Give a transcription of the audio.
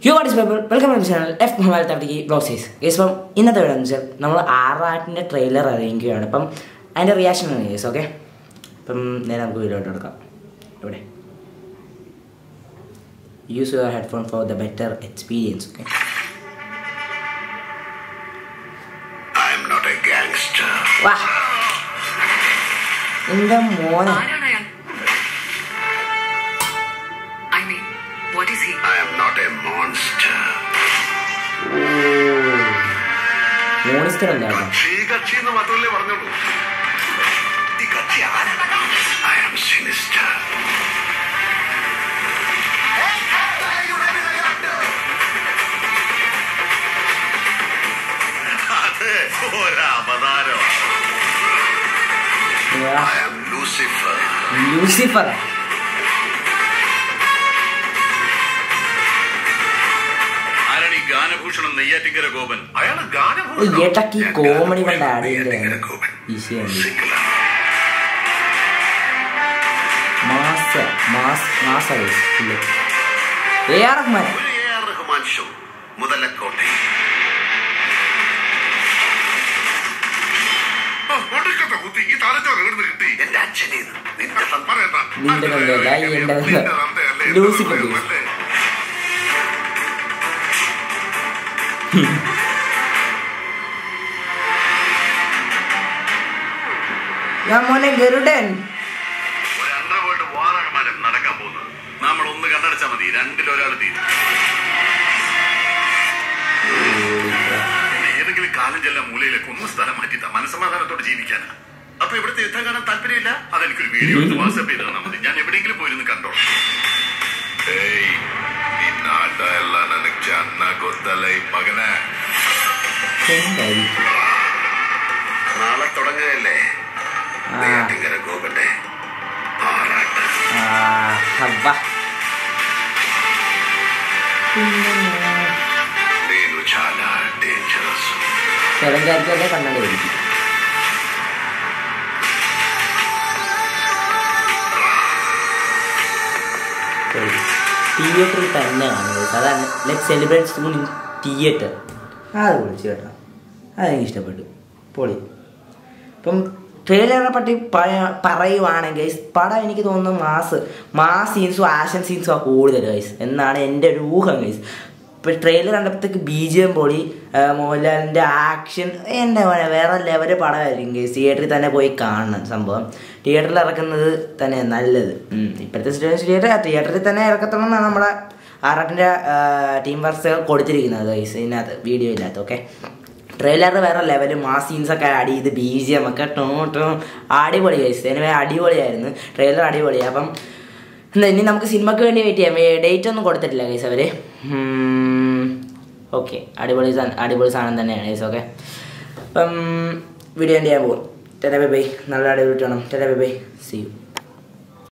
U what is people welcome to channel F mobile തട്ടിക്ക് ബ്ലോസേസ് guys ഇപ്പം ഇന്നത്തെ വീഡിയോ എന്ന് വെച്ചാൽ നമ്മൾ ആറാട്ടിൻ്റെ ട്രെയിലർ അറിയിക്കുകയാണ് ഇപ്പം അതിൻ്റെ റിയാക്ഷൻ ആണ് ഗേസ് ഓക്കെ ഇപ്പം നേരെ നമുക്ക് വീഡിയോ എടുക്കാം ഇവിടെ use your headphone for the better experience okay I'm not a gangster. വാ എൻ്റെ മോനെ ആരാണ് അയാൾ I mean what is he I am not a monster. Monster അല്ല കേട്ടോ പക്ഷേ കക്ഷി എന്ന് മാത്രമല്ലേ പറഞ്ഞോളൂ ഈ കക്ഷി ആരാണ് I am sinister. അതെ ഒരവതാരം I am Lucifer. ലൂസിഫർ ആരാണ് ഈ ഗാനഭൂഷണം നെയ്യാറ്റിങ്കര ഗോപൻ അയാള് ഗാനഭൂഷണം. ഏട്ടക്ക് ഈ കോമഡി കണ്ട ഞാൻ ആടിയില്ലേ നെയ്യാറ്റിൻകര ഗോപൻ. ഈസിയാണ് സിംഗിളാണ്. മാസ മാസ് മാസ പുള്ളി എ ആർ റഹ്മാൻ ഒരു എ ആർ റഹ്മാൻ ഷോ മുതലക്കോട്ടെ ഒടുക്കത്തെ കുത്തി ഈ തലച്ചോറ് എവിടുന്ന് കിട്ടി എന്റെ അച്ഛനെ നിന്റെ തന്ത- പറയണ്ട. നിന്റെ തന്തയല്ല, ഈ എന്റെ തന്ത. നിന്റെ തന്തയല്ലേ? ലൂസിഫർ എന്ന് ലൂസിഫർ. അല്ലേ? ഞാൻ മോനെ ഗരുഡൻ ഒരു അണ്ടർവേൾഡ് വാറാണ് മാഡം നടക്കാൻ പോകുന്നത് നമ്മൾ ഒന്ന് കണ്ണടച്ചാൽ മതി രണ്ടിലൊരാൾ തീരും പിന്നെ ഏതെങ്കിലും കാലം ചെല്ലാൻ മൂലയിലേക്ക് ഒന്ന് സ്ഥലം മാറ്റിത്താ മനസ്സമാധാനത്തോടെ ജീവിക്കാനാ അപ്പൊ ഇവിടുത്തെ യുദ്ധം കാണാൻ താല്പര്യമില്ല അതെനിക്കൊരു വീഡിയോ എടുത്ത് വാട്സ്ആപ്പ് ചെയ്ത് തന്നാൽ മതി ഞാൻ എവിടെയെങ്കിലും പോയിരുന്ന് കണ്ടോളാം ಏಯ್ ನಿನ್ನ ಅಡ್ಡ ಎಲ್ಲ ನನಗ್ ಚೆನ್ನಾಗ್ ಗೊತ್ತಲ್ಲ ಈ ಮಗನೇ എന്തായിരിക്കും നാളെ തുടങ്ങുകയല്ലേ ആ. നെയ്യാറ്റിൻകര ഗോപന്റെ ആറാട്ട് ആ, ഹബ്ബ. నేను చాలా డేంజరస్ തെലങ്കാരിക്കൊക്കെ കണ്ണടയായിരിക്കും തിയേറ്ററിൽ തന്നെയാണ് guys. അതാണ് let celebrate soon in theatre അത് വിളിച്ചു കേട്ടോ അതെനിക്ക് ഇഷ്ടപ്പെട്ടു പൊളി ഇപ്പം ട്രെയിലറിനെ പറ്റി പ- പറയുവാണെങ്കിൽ പടം എനിക്ക് തോന്നുന്നു മാസ് മാസ് സീൻസും ആക്ഷൻ സീൻസും ആ കൂടുതൽ ഗൈസ് എന്നാണ് എൻ്റെ ഒരു ഊഹം ഗൈസ് ഇപ്പം ട്രെയിലർ കണ്ടപ്പോഴത്തേക്ക് ബി ജി എം പൊളി ആ, മോഹൻലാലിൻ്റെ ആക്ഷൻ എൻ്റെ മോനെ വേറെ ലെവൽ പടമായിരിക്കും ഗൈസ് തിയേറ്ററിൽ തന്നെ പോയി കാണണം സംഭവം തിയേറ്ററിൽ ഇറക്കുന്നത് തന്നെ നല്ലത് ഉം. ഇപ്പോഴത്തെ സിറ്റുവേഷൻ തിയേറ്റർ തിയേറ്ററിൽ തന്നെ ഇറക്കത്തുള്ളൂ എന്നാണ് നമ്മുടെ ആറാട്ടിൻ്റെ ടീം വർക്ക്സ് കൊടുത്തിരിക്കുന്നത് ഗൈസ് ഇതിനകത്ത് വീഡിയോ ഇല്ലാത്ത ഓക്കെ ട്രെയിലറിൽ വേറെ ലെവല് മാ സീൻസ് ഒക്കെ ആഡ് ചെയ്ത് ബി ജി എം ഒക്കെ ടോ ടോ അടിപൊളി കഴിച്ചു എനിവേ അടിപൊളിയായിരുന്നു ട്രെയിലർ അടിപൊളിയാണ് അപ്പം എന്താ ഇനി നമുക്ക് സിനിമക്ക് വേണ്ടി വെയിറ്റ് ചെയ്യാം ഡേറ്റ് ഒന്നും കൊടുത്തിട്ടില്ല ഗൈസ് അവർ ഓക്കെ അടിപൊളി സാ- അടിപൊളി സാധനം തന്നെയാണ് ഗൈസ് ഓക്കെ അപ്പം വീഡിയോ എന്ത് ചെയ്യാൻ പോകും ടെല ബൈ ബൈ നല്ല അടിപൊളി വേണം ടെല ബൈ ബൈ സി യു